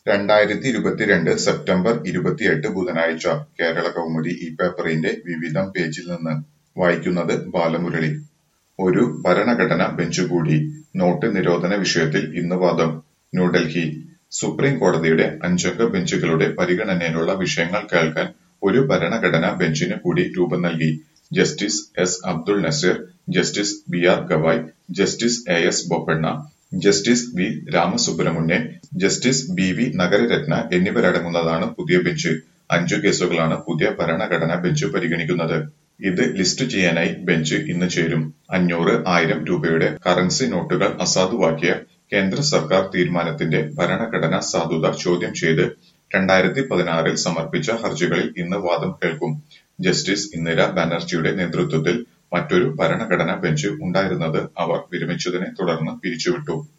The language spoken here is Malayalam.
രണ്ടായിരത്തി ഇരുപത്തിരണ്ട് സെപ്റ്റംബർ ഇരുപത്തിയെട്ട് ബുധനാഴ്ച കേരളകൗമുദി ഈ പേപ്പറിന്റെ വിവിധം പേജിൽ നിന്ന് വായിക്കുന്നത് ബാലമുരളി ഒരു ഭരണഘടനാ ബെഞ്ചുകൂടി നോട്ട് നിരോധന വിഷയത്തിൽ ഇന്ന് വാദം ന്യൂഡൽഹി സുപ്രീം കോടതിയുടെ അഞ്ചംഗ ബെഞ്ചുകളുടെ പരിഗണനയിലുള്ള വിഷയങ്ങൾ കേൾക്കാൻ ഒരു ഭരണഘടനാ ബെഞ്ചിന് കൂടി രൂപം നൽകി justice S Abdul Nazeer justice B R Gavai justice A S Bopanna justice V Ramasubramanian justice B V Nagarathna എന്നിവരടങ്ങുന്നതാണ് പുതിയ ബെഞ്ച് അഞ്ചു കേസുകളാണ് പുതിയ ഭരണഘടനാ ബെഞ്ച് പരിഗണിക്കുന്നത് ഇത് ലിസ്റ്റ് ചെയ്യാനായി ബെഞ്ച് ഇന്ന് ചേരും അഞ്ഞൂറ് ആയിരം രൂപയുടെ കറൻസി നോട്ടുകൾ അസാധുവാക്കിയ കേന്ദ്ര സർക്കാർ തീരുമാനത്തിന്റെ ഭരണഘടനാ സാധുത ചോദ്യം ചെയ്ത് രണ്ടായിരത്തി പതിനാറിൽ സമർപ്പിച്ച ഹർജികളിൽ ഇന്ന് വാദം കേൾക്കും ജസ്റ്റിസ് ഇന്ദിര ബാനർജിയുടെ നേതൃത്വത്തിൽ മറ്റൊരു ഭരണഘടനാ ബെഞ്ച് ഉണ്ടായിരുന്നത് അവർ വിരമിച്ചതിനെ തുടർന്ന് പിരിച്ചുവിട്ടു